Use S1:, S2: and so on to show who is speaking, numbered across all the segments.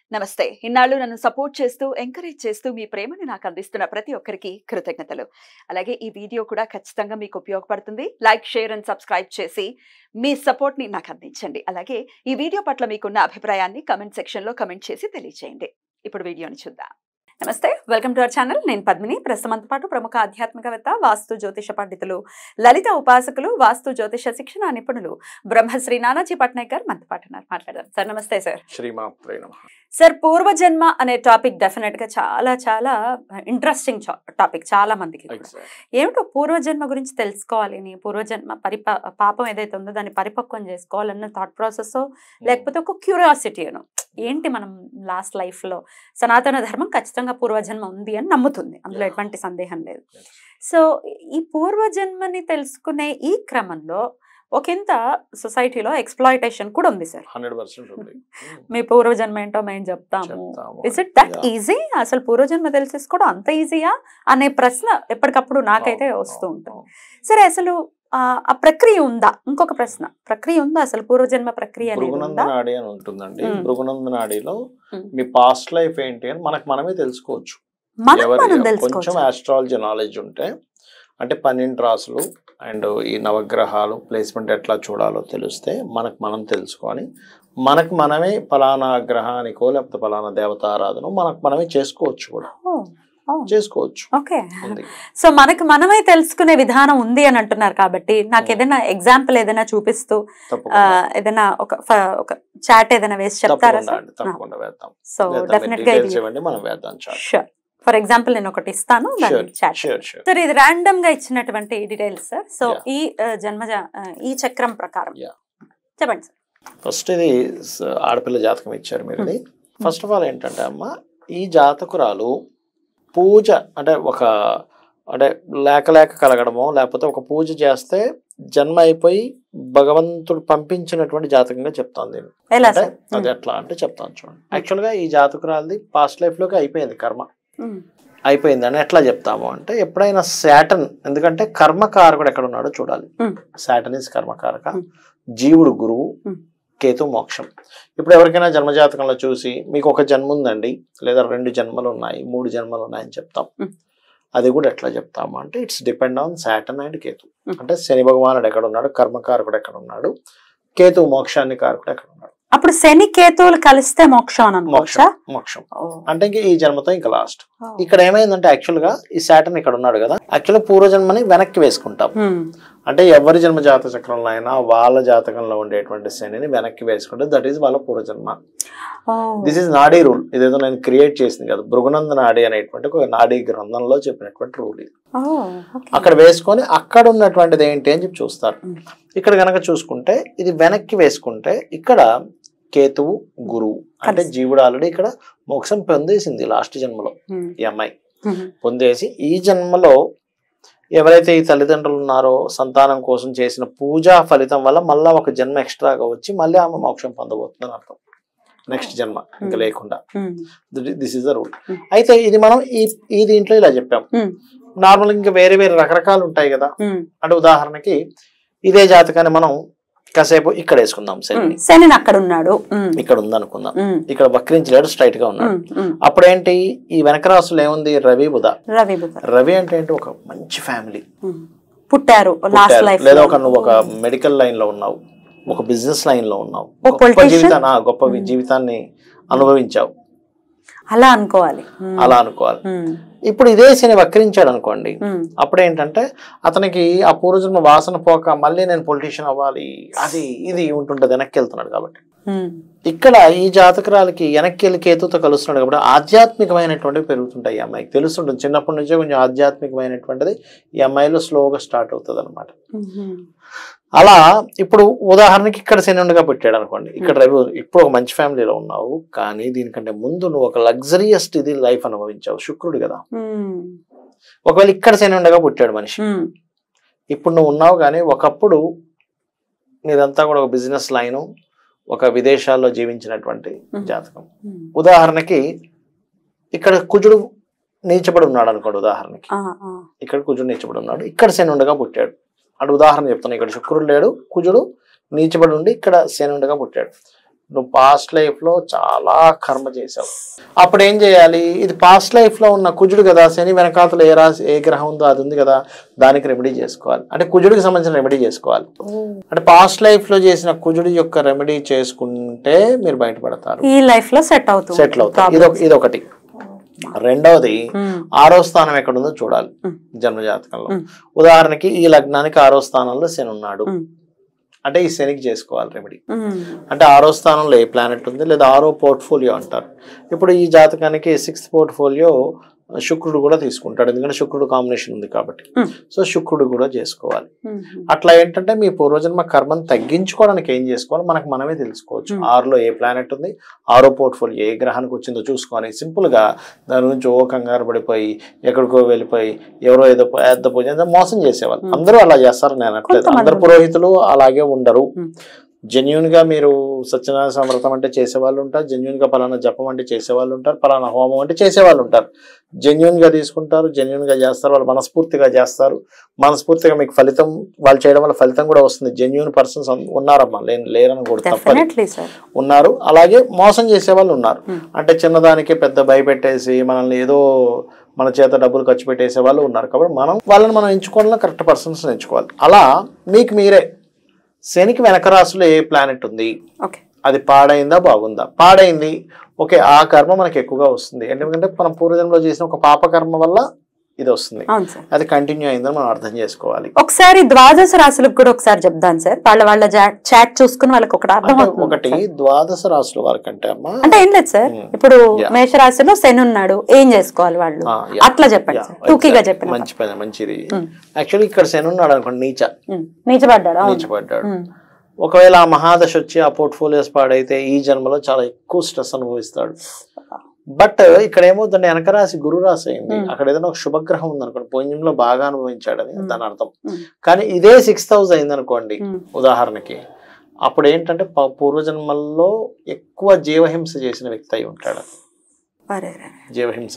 S1: నమస్తే ఇన్నాళ్ళు నన్ను సపోర్ట్ చేస్తూ ఎంకరేజ్ చేస్తూ మీ ప్రేమను నాకు అందిస్తున్న ప్రతి ఒక్కరికి కృతజ్ఞతలు అలాగే ఈ వీడియో కూడా ఖచ్చితంగా మీకు ఉపయోగపడుతుంది లైక్ షేర్ అండ్ సబ్స్క్రైబ్ చేసి మీ సపోర్ట్ ని నాకు అందించండి అలాగే ఈ వీడియో పట్ల మీకున్న అభిప్రాయాన్ని కమెంట్ సెక్షన్ లో కమెంట్ చేసి తెలియజేయండి ఇప్పుడు వీడియోని చూద్దాం నమస్తే వెల్కమ్ టు అవర్ ఛానల్ నేను పద్మిని ప్రస్తుతంతో పాటు ప్రముఖ ఆధ్యాత్మికవేత్త వాస్తు జ్యోతిష పండితులు లలిత ఉపాసకులు వాస్తు జ్యోతిష శిక్షణ నిపుణులు బ్రహ్మశ్రీ నానాజీ పట్నాయకర్ మనతో పాటు ఉన్నారు మాట్లాడదాం సార్ నమస్తే సార్
S2: శ్రీమాత్రే నమ
S1: సార్ పూర్వజన్మ అనే టాపిక్ డెఫినెట్ గా చాలా చాలా ఇంట్రెస్టింగ్ టాపిక్ చాలా మందికి కూడా. ఏమిటో పూర్వజన్మ గురించి తెలుసుకోవాలి అని పూర్వజన్మ పరిప పాపం ఏదైతే ఉందో దాన్ని పరిపక్వం చేసుకోవాలన్న థాట్ ప్రాసెస్ లేకపోతే ఒక క్యూరియాసిటీ అను ఏంటి మనం లాస్ట్ లైఫ్ లో సనాతన ధర్మం ఖచ్చితంగా పూర్వజన్మ ఉంది అని నమ్ముతుంది అందులో
S2: Yeah.
S1: ఎటువంటి సందేహం లేదు సో ఈ పూర్వజన్మని తెలుసుకునే ఈ క్రమంలో ఒకంత సొసైటీలో ఎక్స్ప్లాయిటేషన్ కూడా ఉంది సార్
S2: హండ్రెడ్ పర్సెంట్ ఉంది
S1: మీ పూర్వజన్మ ఏంటో మేము చెప్తాము
S2: చెప్తాము.
S1: Is it that
S2: Yeah.
S1: Easy అసలు పూర్వజన్మ తెలిసేసుకోవడం అంత ఈజీయా అనే ప్రశ్న ఎప్పటికప్పుడు నాకైతే
S2: అవును,
S1: వస్తూ
S2: అవును,
S1: ఉంటుంది
S2: అవును.
S1: సరే అసలు ఆ, ఆ ప్రక్రియ ఉందా ఇంకొక ప్రశ్న ప్రక్రియ ఉందా అసలు పూర్వజన్మ ప్రక్రియ అనేది
S2: భృగునంద
S1: ఉందా
S2: నాడి అని ఉంటుందండి
S1: మ్మ్.
S2: భృగునంద నాడిలో
S1: మ్మ్.
S2: మీ పాస్ట్ లైఫ్ ఏంటి అని మనకు మనమే తెలుసుకోవచ్చు
S1: మనం
S2: ఎవరి
S1: మనం
S2: కొంచెం
S1: తెలుసుకోవచ్చు
S2: ఆస్ట్రాలజీ నాలెడ్జ్ ఉంటే అంటే పన్నెండు రాసులు అండ్ ఈ నవగ్రహాలు ప్లేస్మెంట్ ఎట్లా చూడాలో తెలిస్తే మనకు మనం తెలుసుకొని మనకు మనమే ఫలానా గ్రహానికో లేకపోతే ఫలానా దేవతారాధన మనకు మనమే చేసుకోవచ్చు కూడా చేసుకోవచ్చు
S1: ఓకే
S2: ఉంది
S1: సో మనకు మనమే తెలుసుకునే విధానం ఉంది అని అంటున్నారు కాబట్టి నాకు
S2: Hmm.
S1: ఏదైనా ఎగ్జాంపుల్ ఏదైనా చూపిస్తూ ఆ,
S2: తప్పకుండా
S1: ఏదైనా ఒక ఫ- ఒక చాట్ ఏదైనా వేసి చెప్తారా
S2: తప్పకుండా అండి తప్పకుండా వేద్దాం
S1: సో
S2: వేద్దాం.
S1: డెఫినెట్ గా
S2: డీటెయిల్స్
S1: ఇది
S2: ఇవ్వండి మనం వేద్దాం చాట్
S1: షూర్ ఫర్ ఎగ్జాంపుల్ నేను ఒకటి ఇస్తాను
S2: sure
S1: chart
S2: sure sure
S1: sir ఇది ర్యాండమ్ గా ఇచ్చినటువంటి డీటెయిల్స్ సార్ సో
S2: Yeah.
S1: ఈ ఆ, జన్మజ ఆ, ఈ చక్రం ప్రకారం
S2: Yeah.
S1: చెప్పండి సార్
S2: ఫస్ట్ ఇది స- ఆడపిల్ల జాతకం ఇచ్చారు మీరు ఇది ఫస్ట్ ఆఫ్ ఆల్ ఏంటంటే అమ్మ ఈ జాతకురాలు పూజ అంటే ఒక అంటే లేక లేక కలగడమో లేకపోతే ఒక పూజ చేస్తే జన్మ అయిపోయి భగవంతుడు పంపించినటువంటి జాతకంగా చెప్తాను నేను
S1: ఎలా
S2: అంటే
S1: సార్
S2: అది ఎట్లా అంటే చెప్తాను చూడండి యాక్చువల్గా ఈ జాతకురాలది పాస్ట్ లైఫ్లోకి అయిపోయింది కర్మ
S1: Hmm.
S2: అయిపోయింది అని ఎట్లా చెప్తాము అంటే ఎప్పుడైనా శాటన్ ఎందుకంటే కర్మకారకుడు ఎక్కడ ఉన్నాడో చూడాలి
S1: Hmm.
S2: శాటన్ ఇస్ కర్మకారక
S1: Hmm.
S2: జీవుడు గురువు
S1: Hmm.
S2: కేతు మోక్షం ఇప్పుడు ఎవరికైనా జన్మజాతకంలో చూసి మీకు ఒక జన్మ ఉందండి లేదా రెండు జన్మలు ఉన్నాయి మూడు జన్మలు ఉన్నాయని చెప్తాం
S1: Hmm.
S2: అది కూడా ఎట్లా చెప్తాము అంటే it's depend on Saturn and Ketu
S1: Hmm.
S2: అంటే శని భగవానుడు ఎక్కడ ఉన్నాడు కర్మకారకుడు ఎక్కడ ఉన్నాడు కేతు మోక్షాన్ని కారకుడు ఎక్కడ ఉన్నాడు
S1: అప్పుడు శని కేతువులు కలిస్తే మోక్షం అని అనుకోవచ్చా
S2: మోక్షం మోక్షం అంటే ఇంక ఈ జన్మతో ఇంకా లాస్ట్
S1: ఓ.
S2: ఇక్కడ ఏమైందంటే యాక్చువల్ గా ఈ శాటన్ ఇక్కడ ఉన్నాడు కదా యాక్చువల్ పూర్వజన్మని వెనక్కి వేసుకుంటాం
S1: Hmm.
S2: అంటే ఎవరి జన్మ జాతక చక్రంలో అయినా వాళ్ళ జాతకంలో ఉండేటువంటి శనిని వెనక్కి వేసుకుంటే దట్ ఈస్ వాళ్ళ పూర్వజన్మ
S1: ఓ.
S2: దిస్ ఇస్ నాడీ రూల్ ఇదేదో నేను క్రియేట్ చేసింది కదా భృగునంద నాడి అనేటువంటి ఒక నాడీ గ్రంథంలో చెప్పినటువంటి రూల్ ఇది
S1: ఓ, okay.
S2: అక్కడ వేసుకొని అక్కడ ఉన్నటువంటిది ఏంటి అని చెప్పి చూస్తారు
S1: Mm.
S2: ఇక్కడ కనుక చూసుకుంటే ఇది వెనక్కి వేసుకుంటే ఇక్కడ కేతువు గురువు అంటే
S1: కలిసి.
S2: జీవుడు ఆల్రెడీ ఇక్కడ మోక్షం పొందేసింది లాస్ట్ జన్మలో
S1: Hmm.
S2: ఈ అమ్మాయి
S1: Hmm.
S2: పొందేసి ఈ జన్మలో ఎవరైతే ఈ తల్లిదండ్రులు ఉన్నారో సంతానం కోసం చేసిన పూజా ఫలితం వల్ల మళ్ళా ఒక జన్మ ఎక్స్ట్రాగా వచ్చి మళ్ళీ ఆమె మోక్షం పొందబోతుందని అర్థం నెక్స్ట్ జన్మ ఇంకా
S1: Hmm.
S2: లేకుండా
S1: Hmm.
S2: This is the rule
S1: Hmm.
S2: అయితే ఇది మనం ఈ ఈ దీంట్లో ఇలా చెప్పాం
S1: Hmm.
S2: నార్మల్ ఇంకా వేరే వేరే రకరకాలు ఉంటాయి కదా
S1: Hmm.
S2: అంటే ఉదాహరణకి ఇదే జాతకాన్ని మనం కాసేపు ఇక్కడ వేసుకుందాం
S1: Hmm.
S2: శని
S1: శని అక్కడ ఉన్నాడు Hmm.
S2: ఇక్కడ ఉందనుకుందాం
S1: Hmm.
S2: ఇక్కడ వక్రించలేడు స్ట్రైట్ గా ఉన్నాడు
S1: Hmm. Hmm.
S2: అప్పుడేంటి ఈ వెనక రాసులు ఏముంది రవి బుధ
S1: రవి బుధ
S2: రవి అంటే ఏంటి ఒక మంచి ఫ్యామిలీ
S1: Hmm. పుట్టారు లాస్ట్
S2: పుట్టారు.
S1: లైఫ్
S2: లేదా ఒక నువ్వు ఒక మెడికల్ లైన్ లో ఉన్నావు ఒక బిజినెస్ లైన్ లో ఉన్నావు
S1: ఓ
S2: గొప్ప
S1: politician?
S2: జీవితాన్ని ఆ, గొప్ప
S1: Hmm.
S2: జీవితాన్ని అనుభవించావు
S1: అలా అనుకోవాలి Hmm.
S2: అలా అనుకోవాలి
S1: Hmm.
S2: ఇప్పుడు ఇదే శని వక్రించాడు అనుకోండి
S1: Hmm.
S2: అప్పుడు ఏంటంటే అతనికి ఆ పూర్వజన్మ వాసన పోక మళ్ళీ నేను పొలిటీషియన్ అవ్వాలి అది ఇది ఉంటుంటది వెనక్కి వెళ్తున్నాడు కాబట్టి
S1: Hmm.
S2: ఇక్కడ ఈ జాతకురాలకి వెనక్కి వెళ్ళి కేతుతో కలుస్తున్నాడు కాబట్టి ఆధ్యాత్మికమైనటువంటివి పెరుగుతుంటాయి ఈ అమ్మాయికి తెలుస్తుంటుంది చిన్నప్పటి నుంచే కొంచెం ఆధ్యాత్మికమైనటువంటిది ఈ అమ్మాయిలో స్లోగా స్టార్ట్ అవుతుంది అనమాట
S1: Hmm.
S2: అలా ఇప్పుడు ఉదాహరణకి ఇక్కడ శనిండుగా పెట్టాడు అనుకోండి ఇక్కడ రవి ఇప్పుడు ఒక మంచి ఫ్యామిలీలో ఉన్నావు కానీ దీనికంటే ముందు నువ్వు ఒక లగ్జరియస్ ఇది లైఫ్ అనుభవించావు శుక్రుడు కదా
S1: Hmm.
S2: ఒకవేళ ఇక్కడ శనిండగా పుట్టాడు మనిషి
S1: Hmm.
S2: ఇప్పుడు నువ్వు ఉన్నావు కానీ ఒకప్పుడు నీదంతా కూడా ఒక బిజినెస్ లైను ఒక విదేశాల్లో జీవించినటువంటి
S1: Hmm.
S2: జాతకం
S1: Hmm.
S2: ఉదాహరణకి ఇక్కడ కుజుడు నీచబడి ఉన్నాడు అనుకోండి ఉదాహరణకి
S1: Ah, ah.
S2: ఇక్కడ కుజుడు నీచబడి ఉన్నాడు ఇక్కడ శని ఉండగా పుట్టాడు అటు ఉదాహరణ చెప్తాను ఇక్కడ శుక్రుడు లేడు కుజుడు నీచబడి ఉండి ఇక్కడ శని ఉండగా పుట్టాడు నువ్వు పాస్ట్ లైఫ్ లో చాలా కర్మ చేసావు అప్పుడు ఏం చేయాలి ఇది పాస్ట్ లైఫ్ లో ఉన్న కుజుడు కదా శని వెనకాతలు ఏ రాశి ఏ గ్రహం ఉందో అది ఉంది కదా దానికి రెమెడీ చేసుకోవాలి అంటే కుజుడికి సంబంధించిన రెమెడీ చేసుకోవాలి అంటే పాస్ట్ లైఫ్ లో చేసిన కుజుడి యొక్క రెమెడీ చేసుకుంటే మీరు బయటపడతారు
S3: ఈ లైఫ్ లో సెట్ అవుతుంది
S2: సెటిల్ అవుతారు ఇదొక ఇదొకటి రెండవది ఆరో స్థానం ఎక్కడ ఉందో చూడాలి
S3: Hmm.
S2: జన్మజాతకంలో
S3: Hmm.
S2: ఉదాహరణకి ఈ లగ్నానికి ఆరో స్థానంలో శని ఉన్నాడు అంటే ఈ శనికి చేసుకోవాలి రెమెడీ అంటే ఆరో స్థానంలో ఏ ప్లానెట్ ఉంది లేదా ఆరో పోర్ట్ఫోలియో అంటారు ఇప్పుడు ఈ జాతకానికి సిక్స్త్ పోర్ట్ఫోలియో శుక్రుడు కూడా తీసుకుంటాడు ఎందుకంటే శుక్రుడు కాంబినేషన్ ఉంది కాబట్టి
S3: Hmm.
S2: సో శుక్రుడు కూడా చేసుకోవాలి అట్లా ఏంటంటే మీ పూర్వజన్మ కర్మను తగ్గించుకోవడానికి ఏం చేసుకోవాలి మనకు మనమే తెలుసుకోవచ్చు
S3: Hmm.
S2: ఆరులో ఏ ప్లానెట్ ఉంది ఆరో పోర్ట్ఫోలియో ఏ గ్రహానికి వచ్చిందో చూసుకొని సింపుల్ గా దాని నుంచి ఓ కంగారు పడిపోయి ఎక్కడికో వెళ్ళిపోయి ఎవరో ఏదో పెద్ద పూజ ఏదో మోసం చేసేవాళ్ళు
S3: Hmm.
S2: అందరూ అలా చేస్తారు నేను అనట్లేదు
S3: కొంతమంది
S2: అందరు పురోహితులు అలాగే ఉండరు
S3: Hmm.
S2: జెన్యున్ గా మీరు సత్యనారాయణ సమృతం అంటే చేసేవాళ్ళు ఉంటారు జెన్యున్ గా పలానా జపం అంటే చేసేవాళ్ళు ఉంటారు పలానా హోమం అంటే చేసేవాళ్ళు ఉంటారు జెన్యున్ గా తీసుకుంటారు జెన్యున్ గా చేస్తారు వాళ్ళు మనస్ఫూర్తిగా చేస్తారు మనస్ఫూర్తిగా మీకు ఫలితం వాళ్ళు చేయడం వల్ల ఫలితం కూడా వస్తుంది జెన్యున్ పర్సన్స్ ఉన్నారమ్మా లేని లేరని కూడా తప్పదు
S3: డెఫినెట్లీ సార్
S2: ఉన్నారు అలాగే మోసం చేసే వాళ్ళు ఉన్నారు
S3: Hmm.
S2: అంటే చిన్నదానికి పెద్ద భయపెట్టేసి మనల్ని ఏదో మన చేత డబ్బులు ఖర్చు పెట్టేసే వాళ్ళు ఉన్నారు కాబట్టి మనం వాళ్ళని మనం ఎంచుకోవాలని కరెక్ట్ పర్సన్స్ ఎంచుకోవాలి అలా మీకు మీరే శనికి వెనక రాశిలో ఏ ప్లానెట్ ఉంది
S3: ఓకే
S2: అది పాడైందా బాగుందా పాడైంది ఓకే ఆ కర్మ మనకి ఎక్కువగా వస్తుంది ఎందుకంటే మనం పూర్వజన్మలో చేసిన ఒక పాప కర్మ వల్ల ఇది వస్తుంది
S3: అవును సార్
S2: అది కంటిన్యూ అయిందని మనం అర్థం చేసుకోవాలి
S3: ఒకసారి ద్వాదశ రాశులకు కూడా ఒకసారి చెప్దాం సార్ వాళ్ళ వాళ్ళ చాట్ చూసుకుని వాళ్ళకి ఒకటి అర్థం
S2: అంటే
S3: అవుతుంది
S2: ఒకటి
S3: సార్.
S2: ద్వాదశ రాశుల వారికంటే అమ్మా
S3: అంటే ఏం లేదు సార్
S2: Hmm.
S3: ఇప్పుడు
S2: Yeah.
S3: మేషరాశిలో శని ఉన్నాడు ఏం చేసుకోవాలి వాళ్ళు
S2: ఆ, yeah.
S3: అట్లా చెప్పండి
S2: Yeah,
S3: సార్ టూకీగా
S2: exactly.
S3: చెప్పిన
S2: మంచి పని మంచిది
S3: Hmm.
S2: యాక్చువల్లీ ఇక్కడ శని ఉన్నాడు అనుకోండి నీచ
S3: నీచబడ్డాడు అవును
S2: నీచపడ్డాడు
S3: Hmm.
S2: ఒకవేళ ఆ మహాదశ వచ్చి ఆ పోర్ట్ఫోలియోస్ పాడైతే ఈ జన్మలో చాలా ఎక్కువ స్ట్రెస్ అనుభవిస్తాడు బట్ ఇక్కడ ఏమవుతుంది వెనక రాశి గురు రాశి అయింది
S3: Hmm.
S2: అక్కడ ఏదైనా ఒక శుభగ్రహం ఉంది అనుకోండి పుణ్యంలో బాగా అనుభవించాడని
S3: Hmm.
S2: దాని అర్థం
S3: Hmm.
S2: కానీ ఇదే సిక్స్త్ హౌస్ అయింది అనుకోండి
S3: Hmm.
S2: ఉదాహరణకి అప్పుడు ఏంటంటే ప- పూర్వజన్మల్లో ఎక్కువ జీవహింస చేసిన వ్యక్తి అయి ఉంటాడు
S3: అరే అరే.
S2: జీవహింస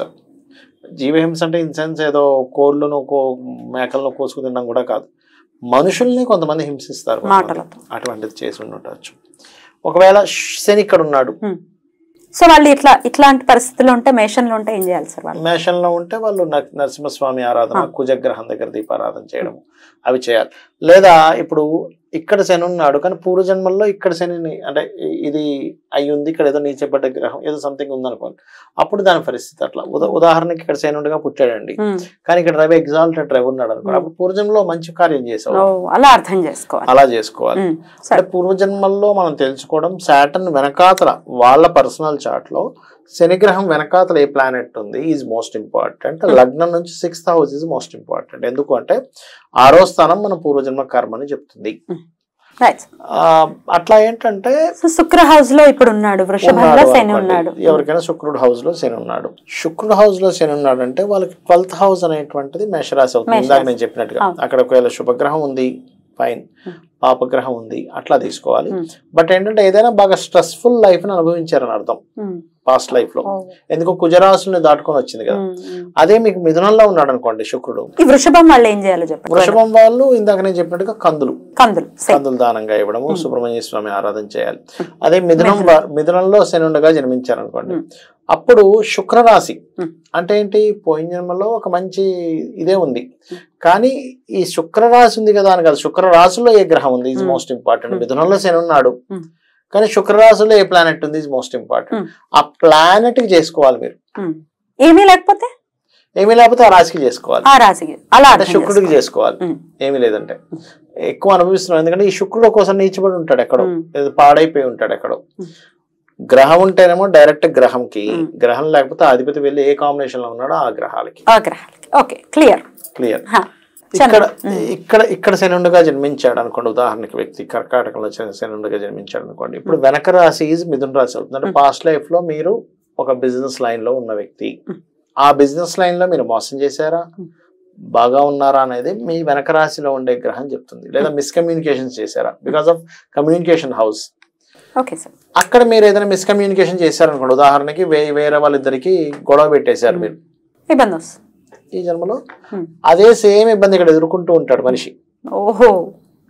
S2: జీవహింస అంటే ఇన్ సెన్స్ ఏదో కోళ్ళను కో మేకలను కోసుకు తినడం కూడా కాదు మనుషుల్ని కొంతమంది హింసిస్తారు కొంతమంది.
S3: మాటలతో
S2: అటువంటిది చేసి ఉండొచ్చు ఒకవేళ శని ఇక్కడ ఉన్నాడు
S3: Hmm. సో వాళ్ళు ఇట్లా ఇట్లాంటి పరిస్థితుల్లో ఉంటే మేషన్లో ఉంటే ఏం చేయాలి సార్ వాళ్ళు
S2: మేషంలో ఉంటే వాళ్ళు న- నరసింహస్వామి ఆరాధన
S3: ఆ.
S2: కుజగ్రహం దగ్గర దీపారాధన చేయడం అవి చేయాలి లేదా ఇప్పుడు ఇక్కడ శని ఉన్నాడు కానీ పూర్వజన్మల్లో ఇక్కడ శనిని అంటే ఇ- ఇది అయి ఉంది ఇక్కడ ఏదో నీచబడ్డ గ్రహం ఏదో సంథింగ్ ఉందనుకోండి అప్పుడు దాని పరిస్థితి అట్లా ఉదా ఉదాహరణకి ఇక్కడ శని ఉండగా పుట్టాడండి
S3: Hmm.
S2: కానీ ఇక్కడ రవి ఎగ్జాల్టెడ్ రవి ఉన్నాడు అనుకోండి
S3: Hmm.
S2: అప్పుడు పూర్వజన్మలో మంచి కార్యం చేసావు
S3: ఓ, అలా అర్థం చేసుకోవాలి
S2: అలా చేసుకోవాలి
S3: Hmm.
S2: అంటే
S3: సరే
S2: పూర్వజన్మల్లో మనం తెలుసుకోవడం సాటర్న్ వెనకాతల వాళ్ళ పర్సనల్ చార్ట్ లో శనిగ్రహం వెనకాతల ఏ ప్లానెట్ ఉంది ఈజ్ మోస్ట్ ఇంపార్టెంట్
S3: Hmm.
S2: లగ్నం నుంచి sixth house is most important ఎందుకు అంటే ఆరో స్థానం మన పూర్వజన్మ కర్మని చెప్తుంది
S3: రైట్
S2: ఆ, అట్లా ఏంటంటే
S3: సో శుక్ర హౌస్ లో ఇప్పుడు ఉన్నాడు వృషభంలో
S2: ఉన్నాడు
S3: శని
S2: అనుకోండి.
S3: ఉన్నాడు
S2: ఎవరికైనా శుక్రుడు హౌస్ లో శని ఉన్నాడు శుక్రుడు హౌస్ లో శని ఉన్నాడు అంటే వాళ్ళకి ట్వెల్త్ హౌస్ అనేటువంటిది మేషరాశి అవుతుంది
S3: మేషరాశి.
S2: ఇందాక నేను చెప్పినట్టుగా
S3: అవును.
S2: అక్కడ ఒకవేళ శుభగ్రహం ఉంది ఫైన్
S3: Hmm.
S2: పాపగ్రహం ఉంది అట్లా తీసుకోవాలి
S3: Hmm.
S2: బట్ ఏంటంటే ఏదైనా బాగా స్ట్రెస్ఫుల్ లైఫ్ ని అనుభవించారని అర్థం
S3: Hmm.
S2: పాస్ట్ లైఫ్ లో
S3: ఓ.
S2: ఎందుకు కుజరాశుల్ని దాటుకొని వచ్చింది కదా
S3: Hmm. Hmm.
S2: అదే మీకు మిథునంలో ఉన్నాడు అనుకోండి శుక్రుడు
S3: ఈ వృషభం వాళ్ళు ఏం చేయాలో చెప్పండి
S2: వృషభం వాళ్ళు ఇందాక నేను చెప్పినట్టుగా కందులు
S3: కందులు same.
S2: కందులు దానంగా ఇవ్వడము
S3: Hmm.
S2: సుబ్రహ్మణ్య స్వామి ఆరాధన చేయాలి అదే మిథునం వా- మిథునంలో శని ఉండగా జన్మించారు అనుకోండి
S3: Hmm.
S2: అప్పుడు శుక్రరాశి
S3: Hmm.
S2: అంటే ఏంటి పోయిన జన్మలో ఒక మంచి ఇదే ఉంది కానీ ఈ శుక్రరాశి ఉంది కదా అని కాదు శుక్రరాశిలో ఏ గ్రహం ఉంది is
S3: Hmm.
S2: Most important
S3: Hmm.
S2: మిథునంలో శని ఉన్నాడు
S3: Hmm.
S2: కానీ శుక్రరాశిలో ఏ ప్లానెట్ ఉంది ఈజ్ మోస్ట్ ఇంపార్టెంట్
S3: Hmm.
S2: ఆ ప్లానెట్ కి చేసుకోవాలి మీరు
S3: Hmm. ఏమీ లేకపోతే
S2: ఏమీ లేకపోతే ఆ రాశికి చేసుకోవాలి
S3: ఆ రాశికి అలా
S2: అంటే
S3: అర్థం
S2: శుక్రుడికి
S3: చేసుకోవాలి.
S2: చేసుకోవాలి
S3: Hmm.
S2: ఏమీ లేదంటే ఎక్కువ అనుభవిస్తున్నాం ఎందుకంటే ఈ శుక్రుడు కోసం నీచబడి ఉంటాడు ఎక్కడో
S3: Hmm.
S2: ఏదో పాడైపోయి ఉంటాడు ఎక్కడో
S3: Hmm.
S2: గ్రహం ఉంటేనేమో డైరెక్ట్ గ్రహంకి
S3: Hmm.
S2: గ్రహం లేకపోతే అధిపతి వెళ్ళి ఏ కాంబినేషన్ లో ఉన్నాడో ఆ గ్రహాలకి
S3: ఆ గ్రహాలకి ఓకే క్లియర్
S2: క్లియర్
S3: హా.
S2: ఇక్కడ
S3: Hmm.
S2: ఇక్కడ ఇక్కడ శనుండగా జన్మించాడు అనుకోండి ఉదాహరణకి వ్యక్తి కర్కాటకంలో శని- శనుండగా జన్మించాడు అనుకోండి ఇప్పుడు వెనక రాశి ఈజ్ మిథున రాశి అవుతుంది అంటే
S3: Hmm.
S2: పాస్ట్ లైఫ్ లో మీరు ఒక బిజినెస్ లైన్ లో ఉన్న వ్యక్తి
S3: Hmm.
S2: ఆ బిజినెస్ లైన్ లో మీరు మోసం చేశారా
S3: Hmm.
S2: బాగా ఉన్నారా అనేది మీ వెనక రాశిలో ఉండే గ్రహం చెప్తుంది లేదా మిస్కమ్యూనికేషన్ చేశారా because of communication house
S3: okay sir
S2: అక్కడ మీరు ఏదైనా మిస్కమ్యూనికేషన్ చేశారనుకోండి ఉదాహరణకి వే- వేరే వాళ్ళిద్దరికి గొడవ పెట్టేశారు మీరు
S3: ఇబ్బంది వస్తుంది
S2: ఈ జన్మలో
S3: Hmm.
S2: అదే సేమ్ ఇబ్బంది ఇక్కడ ఎదుర్కొంటూ ఉంటాడు మనిషి
S3: ఓహో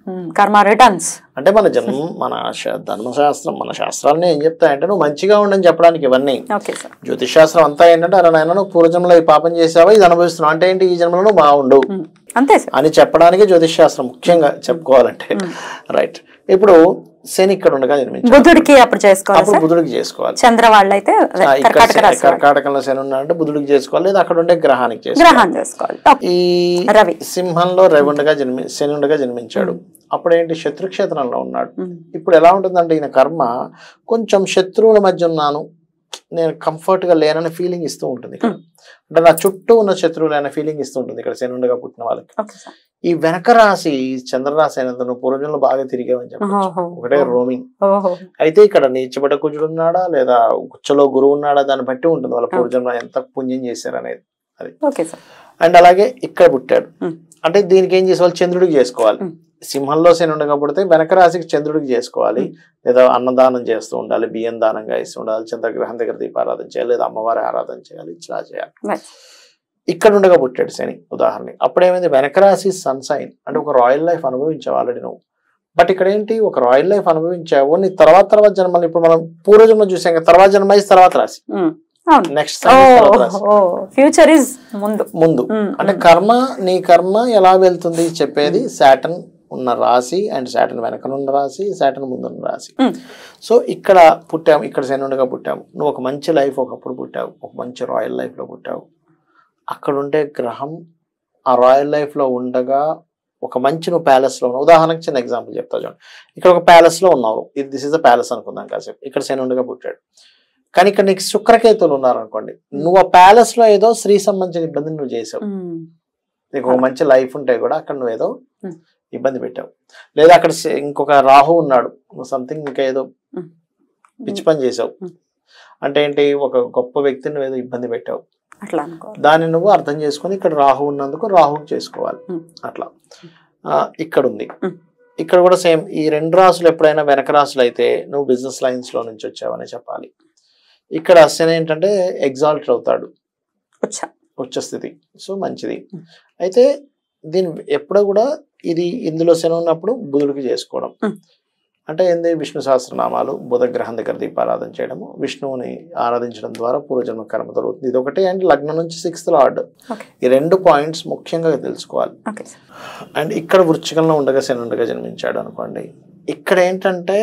S3: కర్మ రిటర్న్స్
S2: అంటే మన జన్మ మన శ- ధర్మశాస్త్రం మన శాస్త్రాలని ఏం చెప్తాయంటే నువ్వు మంచిగా ఉండని చెప్పడానికి ఇవన్నీ
S3: ఓకే సార్
S2: జ్యోతిష్ శాస్త్రం అంతా ఏంటంటే అరే నాయన నువ్వు పూర్వజన్మలో ఈ పాపం చేసావా ఇది అనుభవిస్తున్నావు అంటే ఏంటి ఈ జన్మలో నువ్వు బాగుండు
S3: అంతే సార్
S2: అని చెప్పడానికి జ్యోతిష్ శాస్త్రం ముఖ్యంగా చెప్పుకోవాలంటే రైట్ ఇప్పుడు శని ఇక్కడ ఉండగా జన్మించాడు
S3: బుద్ధుడికి అప్పుడు చేసుకోవాలి
S2: అప్పుడు
S3: సార్
S2: బుధుడికి చేసుకోవాలి
S3: చంద్ర వాళ్ళైతే అదే
S2: ఆ, ఇక్కడ
S3: కర్కాటక
S2: శని-
S3: రాశి వాళ్ళు.
S2: కర్కాటకంలో శని ఉన్నాడంటే బుధుడికి చేసుకోవాలి లేదా అక్కడ ఉండే గ్రహానికి చేసుకోవాలి
S3: గ్రహం చేసుకోవాలి ఓకే.
S2: ఈ
S3: రవి.
S2: సింహంలో రవి ఉండగా జన్మి శని ఉండగా జన్మించాడు అప్పుడు ఏంటి శత్రుక్షేత్రంలో ఉన్నాడు
S3: ఉమ్.
S2: ఇప్పుడు ఎలా ఉంటుందంటే ఈయన కర్మ కొంచెం శత్రువుల మధ్య ఉన్నాను నేను కంఫర్ట్ గా లేనని ఫీలింగ్ ఇస్తూ ఉంటుంది ఇక్కడ అంటే నా చుట్టూ ఉన్న శత్రువులు అనే ఫీలింగ్ ఇస్తూ ఉంటుంది ఇక్కడ శని ఉండగా పుట్టిన వాళ్ళకి
S3: ఓకే సార్
S2: ఈ వెనక రాశి చంద్రరాశి అయినంత నువ్వు పూర్వజంలో బాగా తిరిగావని చెప్పచ్చు
S3: ఓహో.
S2: ఒకటే రోమింగ్
S3: ఓహో
S2: అయితే ఇక్కడ నీచబడ్డ కుజుడు ఉన్నాడా లేదా గుచ్చలో గురువు ఉన్నాడా దాన్ని బట్టి ఉంటుంది వాళ్ళ పూర్వజంలో ఎంత పుణ్యం చేశారు అనేది
S3: ఓకే సార్
S2: అండ్ అలాగే ఇక్కడ పుట్టాడు
S3: ఉమ్.
S2: అంటే దీనికి ఏం చేసుకోవాలి చంద్రుడికి చేసుకోవాలి
S3: ఉమ్.
S2: సింహంలో శని ఉండగా పుడితే వెనక రాశికి చంద్రుడికి చేసుకోవాలి లేదా అన్నదానం చేస్తూ ఉండాలి బియ్యం దానంగా ఇస్తూ ఉండాలి చంద్రగ్రహం దగ్గర దీపారాధన చేయాలి లేదా అమ్మవారి ఆరాధన చేయాలి ఇలా చేయాలి
S3: Right.
S2: ఇక్కడ ఉండగా పుట్టాడు శని ఉదాహరణ అప్పుడేమైంది వెనక రాశి సన్ సైన్ అంటే ఒక రాయల్ లైఫ్ అనుభవించావు ఆల్రెడీ నువ్వు బట్ ఇక్కడ ఏంటి ఒక రాయల్ లైఫ్ అనుభవించావు నీ తర్వాత తర్వాత జన్మలు ఇప్పుడు మనం పూర్వజన్మ చూసాం కదా తర్వాత జన్మ ఇస్ తర్వాత రాశి
S3: ఉమ్. అవును
S2: నెక్స్ట్ తర్వాత రాశి
S3: ఓ ఫ్యూచర్ ఇస్ ముందు
S2: ముందు
S3: ఉమ్,
S2: అంటే కర్మ నీ కర్మ ఎలా వెళ్తుంది చెప్పేది సాటన్ ఉన్న రాశి అండ్ సాటన్ వెనకనున్న రాశి సాటన్ ముందున్న రాశి
S3: ఉమ్.
S2: సో ఇక్కడ పుట్టాము ఇక్కడ శనుండగా పుట్టాము నువ్వు ఒక మంచి లైఫ్ ఒకప్పుడు పుట్టావు ఒక మంచి రాయల్ లైఫ్ లో పుట్టావు అక్కడ ఉండే గ్రహం ఆ రాయల్ లైఫ్ లో ఉండగా ఒక మంచి నువ్వు ప్యాలెస్ లో ఉన్నావు ఉదాహరణకి చిన్న ఎగ్జాంపుల్ చెప్తా చూడండి ఇక్కడ ఒక ప్యాలెస్ లో ఉన్నావు ఇది దిస్ ఇస్ అ ప్యాలెస్ అనుకుందాం కాసేపు ఇక్కడ శనుండగా పుట్టాడు కానీ ఇక్కడ నీకు శుక్రకేతులు ఉన్నారనుకోండి నువ్వు ఆ ప్యాలెస్ లో ఏదో స్త్రీ సంబంధించిన ఇబ్బందిని నువ్వు చేసావు
S3: ఉమ్.
S2: నీకు ఒక మంచి లైఫ్ ఉంటే కూడా అక్కడ నువ్వు ఏదో
S3: Hmm.
S2: ఇబ్బంది పెట్టావు లేదా అక్కడ సే- ఇంకొక రాహు ఉన్నాడు నువ్వు సంథింగ్ ఇంకా ఏదో
S3: Hmm.
S2: పిచ్చి పని చేసావు
S3: Hmm.
S2: అంటే ఏంటి ఒక గొప్ప వ్యక్తిని నువ్వు ఏదో ఇబ్బంది పెట్టావు
S3: అట్లా అనుకోవాలి
S2: దాన్ని నువ్వు అర్థం చేసుకొని ఇక్కడ రాహు ఉన్నందుకు రాహు చేసుకోవాలి
S3: Hmm.
S2: అట్లా ఆ, ఇక్కడ ఉంది
S3: Hmm.
S2: ఇక్కడ కూడా సేమ్ ఈ రెండు రాసులు ఎప్పుడైనా వెనక రాసులు అయితే నువ్వు బిజినెస్ లైన్స్ లో నుంచి వచ్చావని చెప్పాలి ఇక్కడ శని ఏంటంటే ఎగ్జాల్ట్ అవుతాడు
S3: వచ్చా
S2: ఉచ్చ స్థితి సో మంచిది
S3: Hmm.
S2: అయితే దీని ఎప్పుడో కూడా ఇది ఇందులో శని ఉన్నప్పుడు బుధుడికి చేసుకోవడం
S3: Hmm.
S2: అంటే ఏంది విష్ణు సహస్రనామాలు బుధ గ్రహం దగ్గర దీపారాధన చేయడము విష్ణువుని ఆరాధించడం ద్వారా పూర్వజన్మ కర్మ జరుగుతుంది ఇది ఒకటి అండ్ లగ్నం నుంచి సిక్స్త్ లార్డ్
S3: ఓకే
S2: ఈ రెండు పాయింట్స్ ముఖ్యంగా తెలుసుకోవాలి
S3: ఓకే సార్
S2: అండ్ ఇక్కడ వృచ్చికంలో ఉండగా శని ఉండగా జన్మించాడు అనుకోండి ఇక్కడ ఏంటంటే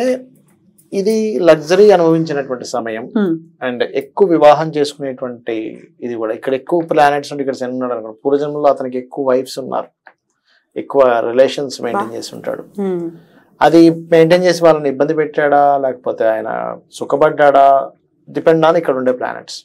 S2: ఇది లగ్జరీ అనుభవించినటువంటి సమయం
S3: ఉమ్.
S2: అండ్ ఎక్కువ వివాహం చేసుకునేటువంటి ఇది కూడా ఇక్కడ ఎక్కువ ప్లానెట్స్ ఉంటే ఇక్కడ శని ఉన్నాడు అనుకోండి పూర్వజన్మలో అతనికి ఎక్కువ వైఫ్స్ ఉన్నారు ఎక్కువ రిలేషన్స్ మెయింటైన్ చేసి ఉంటాడు
S3: ఉమ్.
S2: అది మెయింటైన్ చేసి వాళ్ళని ఇబ్బంది పెట్టాడా లేకపోతే ఆయన సుఖపడ్డాడా డిపెండ్ ఆన్ ఇక్కడ ఉండే ప్లానెట్స్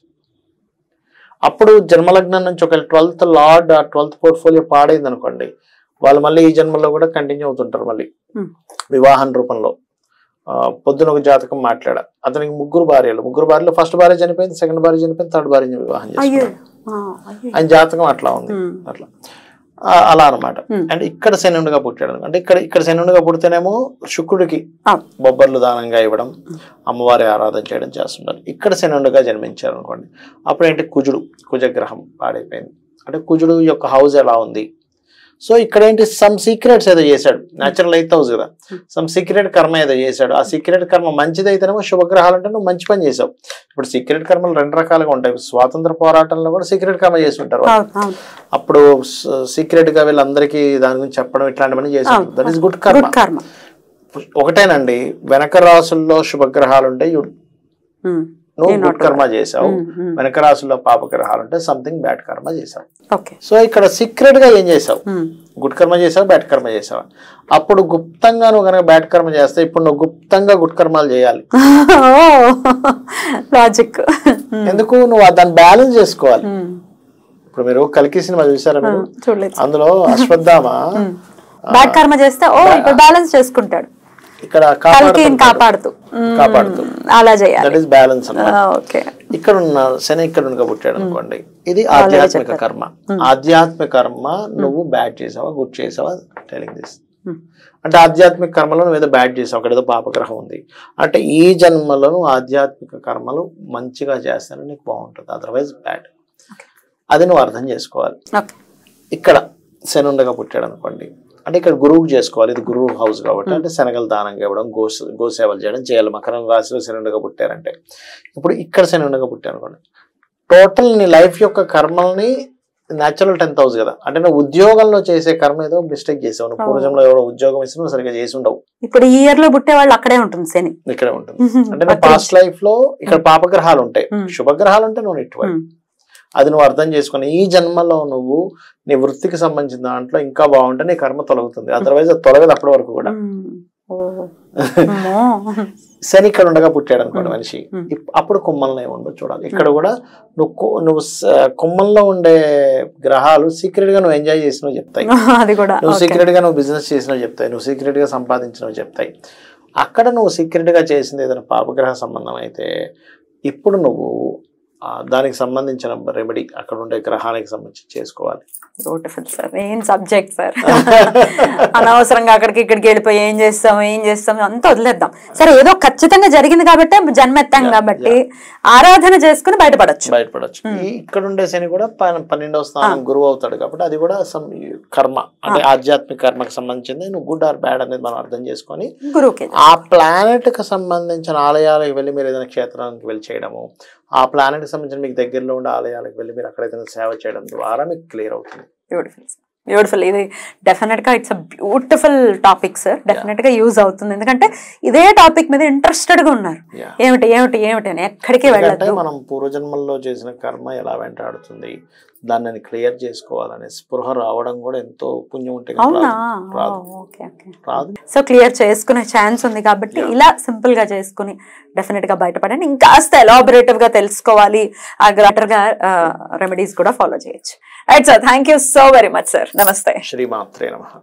S2: అప్పుడు జన్మలగ్నం నుంచి ఒక ట్వెల్త్ లార్డ్ ఆ ట్వెల్త్ పోర్ట్ఫోలియో పాడైంది అనుకోండి వాళ్ళు మళ్ళీ ఈ జన్మలో కూడా కంటిన్యూ అవుతుంటారు మళ్ళీ
S3: Hmm.
S2: వివాహం రూపంలో ఆ, పొద్దున ఒక జాతకం మాట్లాడ అతనికి ముగ్గురు భార్యలు ముగ్గురు భార్యలు ఫస్ట్ భార్య చనిపోయింది సెకండ్ భార్య చనిపోయింది థర్డ్ భార్య వివాహం
S3: అయ్యో
S2: చేసుకున్నాడు
S3: ఆ, అయ్యో
S2: ఆయన జాతకం అట్లా ఉంది
S3: ఉమ్.
S2: అట్లా ఆ, అలా అనమాట
S3: Hmm.
S2: అండ్ ఇక్కడ శనుండుగా పుట్టాడు అంటే ఇక్కడ ఇక్కడ శనుండుగా పుడితేనేమో శుక్రుడికి
S3: ఆ.
S2: బొబ్బర్లు దానంగా ఇవ్వడం అమ్మవారి ఆరాధన చేయడం చేస్తుంటారు ఇక్కడ శనుండుగా జన్మించారు అనుకోండి అప్పుడు ఏంటి కుజుడు కుజగ్రహం పాడైపోయింది అంటే కుజుడు యొక్క హౌస్ ఎలా ఉంది సో ఇక్కడ ఏంటి సమ్ సీక్రెట్స్ ఏదో చేశాడు న్యాచురల్ ఎయిత్ హౌస్ కదా సమ్ సీక్రెట్ కర్మ ఏదో చేశాడు ఆ సీక్రెట్ కర్మ మంచిది అయితేనేమో శుభగ్రహాలు అంటే నువ్వు మంచి పని చేసావు ఇప్పుడు సీక్రెట్ కర్మలు రెండు రకాలుగా ఉంటాయి స్వాతంత్ర పోరాటంలో కూడా సీక్రెట్ కర్మ చేసి ఉంటారు వాళ్ళు.
S3: అవును అవును
S2: అప్పుడు సీక్రెట్ గా వీళ్ళందరికీ దాని గురించి చెప్పడం ఇట్లాంటివన్నీ చేశారు
S3: అవును.
S2: That is good karma
S3: good karma
S2: ఒకటేనండి వెనక రాసుల్లో శుభగ్రహాలు ఉంటే you-
S3: ఉమ్.
S2: నువ్వు
S3: నేను
S2: గుడ్
S3: not
S2: కర్మ చేసావు
S3: ఉమ్, ఉమ్.
S2: వెనక రాసుల్లో పాపగ్రహాలు ఉంటే సంథింగ్ బ్యాడ్ కర్మ చేసావు
S3: ఓకే
S2: సో ఇక్కడ సీక్రెట్ గా ఏం చేసావు
S3: ఉమ్.
S2: గుడ్ కర్మ చేసావు బ్యాడ్ కర్మ చేసావు అప్పుడు గుప్తంగా నువ్వు కనుక బ్యాడ్ కర్మ చేస్తే ఇప్పుడు నువ్వు గుప్తంగా గుడ్ కర్మలు చేయాలి
S3: లాజిక్
S2: ఎందుకు నువ్వు దాన్ని బ్యాలెన్స్ చేసుకోవాలి ఇప్పుడు మీరు కలికి సినిమా చూసారా మీరు
S3: చూడలేదు
S2: అందులో అశ్వత్థామ
S3: బ్యాడ్ కర్మ చేస్తే ఓ ఇప్పుడు బ్యాలెన్స్ చేసుకుంటాడు
S2: ఇక్కడ
S3: కల్కి
S2: కాపాడుతుంటాడు.
S3: కాపాడుతూ ఉమ్,
S2: కాపాడుతూ.
S3: అలా
S2: దట్
S3: చేయాలి
S2: ఈస్ బ్యాలెన్స్ అన్నమాట
S3: ఓకే
S2: ఇక్కడ ఉన్న శని ఇక్కడ ఉండగా పుట్టాడు అనుకోండి ఇది ఆధ్యాత్మిక కర్మ ఆధ్యాత్మిక కర్మ నువ్వు బ్యాడ్ చేసావా గుడ్ చేసావా టెలింగ్ దిస్
S3: Hmm.
S2: అంటే ఆధ్యాత్మిక కర్మలో నువ్వు ఏదో బ్యాడ్ చేసావు అక్కడ ఏదో పాపగ్రహం ఉంది అంటే ఈ జన్మలో నువ్వు ఆధ్యాత్మిక కర్మలు మంచిగా చేస్తాను నీకు బాగుంటుంది అదర్వైజ్ బ్యాడ్ అది నువ్వు అర్థం చేసుకోవాలి
S3: ఓకే
S2: ఇక్కడ శని ఉండగా పుట్టాడు అనుకోండి అంటే ఇక్కడ గురువుకి చేసుకోవాలి ఇది గురువు హౌస్ కాబట్టి అంటే శనగలు దానంగా ఇవ్వడం గో గోసేవలు చేయడం చేయాలి మకరం రాశిలో శనుండగా పుట్టారంటే ఇప్పుడు ఇక్కడ శనుండగా పుట్టారు అనుకోండి టోటల్ నీ లైఫ్ యొక్క కర్మల్ని న్యాచురల్ టెన్త్ హౌస్ కదా అంటే నువ్వు ఉద్యోగంలో చేసే కర్మ ఏదో మిస్టేక్ చేసావు నువ్వు
S3: Oh.
S2: పూర్వజంలో ఎవరో ఉద్యోగం ఇస్తే నువ్వు సరిగ్గా చేసి ఉండవు
S3: ఇప్పుడు ఈ ఇయర్ లో పుట్టే వాళ్ళు అక్కడే ఉంటుంది శని
S2: ఇక్కడే ఉంటుంది అంటే నువ్వు పాస్ట్ లైఫ్ లో ఇక్కడ పాపగ్రహాలు ఉంటాయి
S3: Hmm.
S2: శుభగ్రహాలు ఉంటే నువ్వు ఇటు
S3: Hmm.
S2: అది నువ్వు అర్థం చేసుకుని ఈ జన్మలో నువ్వు నీ వృత్తికి సంబంధించిన దాంట్లో ఇంకా బాగుంటే నీ కర్మ తొలగుతుంది అదర్వైజ్ అది తొలగదు అప్పటి వరకు కూడా శని ఇక్కడ ఉండగా పుట్టాడు అనుకోండి
S3: Hmm.
S2: మనిషి
S3: Hmm.
S2: ఇప్- అప్పుడు కుమ్మంలో ఏముండో చూడాలి ఇక్కడ కూడా నువ్వు కు- నువ్వు స- కుమ్మంలో ఉండే గ్రహాలు సీక్రెట్ గా నువ్వు ఎంజాయ్ చేసినవి చెప్తాయి
S3: అది కూడా
S2: నువ్వు
S3: okay.
S2: సీక్రెట్ గా నువ్వు బిజినెస్ చేసినవి చెప్తాయి నువ్వు సీక్రెట్ గా సంపాదించినవి చెప్తాయి అక్కడ నువ్వు సీక్రెట్ గా చేసింది ఏదైనా పాపగ్రహ సంబంధం అయితే ఇప్పుడు నువ్వు ఆ, దానికి సంబంధించిన రెమెడీ అక్కడ ఉండే గ్రహానికి సంబంధించి చేసుకోవాలి
S3: బ్యూటిఫుల్ సార్ ఏం సబ్జెక్ట్ సార్ అనవసరంగా అక్కడికి ఇక్కడికి వెళ్ళిపోయి ఏం చేస్తాం ఏం చేస్తాం అంతా వదిలేద్దాం సరే ఏదో ఖచ్చితంగా జరిగింది కాబట్టి జన్మ ఎత్తాం
S2: Yeah,
S3: కాబట్టి ఆరాధన చేసుకుని బయటపడచ్చు
S2: బయటపడచ్చు
S3: Hmm.
S2: ఈ ఇక్కడ ఉండే శని కూడా పన్- పన్నెండవ స్థానం గురువు అవుతాడు కాబట్టి అది కూడా some కర్మ అంటే ఆధ్యాత్మిక కర్మకు సంబంధించింది నువ్వు గుడ్ ఆర్ బ్యాడ్ అనేది మనం అర్థం చేసుకొని
S3: గురువుకి
S2: ఆ ప్లానెట్ కి సంబంధించిన ఆలయాలకు వెళ్ళి మీరు ఏదైనా క్షేత్రానికి వెళ్ళి చేయడము ఆ ప్లానెట్ కి సంబంధించిన మీకు దగ్గరలో ఉండే ఆలయాలకు వెళ్ళి మీరు అక్కడ ఏదైనా సేవ చేయడం ద్వారా మీకు క్లియర్ అవుతుంది
S3: బ్యూటిఫుల్ బ్యూటిఫుల్ ఇది డెఫినెట్ గా it's a beautiful topic sir definite గా యూజ్ అవుతుంది ఎందుకంటే ఇదే టాపిక్ మీద ఇంట్రెస్టెడ్ గా ఉన్నారు
S2: Yeah.
S3: ఏమిటి ఏమిటి ఏమిటి అని ఎక్కడికి
S2: ఎందుకంటే
S3: వెళ్ళద్దు
S2: మనం పూర్వజన్మల్లో చేసిన కర్మ ఎలా వెంటాడుతుంది దాన్ని క్లియర్ చేసుకోవాలనే స్పృహ రావడం కూడా ఎంతో పుణ్యం ఉంటే కానీ
S3: అవునా
S2: రాదు. రాదు
S3: ఓకే ఓకే
S2: రాదు
S3: సో క్లియర్ చేసుకునే ఛాన్స్ ఉంది కాబట్టి
S2: Yeah.
S3: ఇలా సింపుల్ గా చేసుకుని డెఫినెట్ గా బయటపడండి ఇంకాస్త ఎలాబొరేటివ్ గా తెలుసుకోవాలి ఆ గ్రాటర్ గా రెమెడీస్ కూడా ఫాలో చేయొచ్చు right sir thank you so very much sir నమస్తే
S2: శ్రీమాత్రే నమ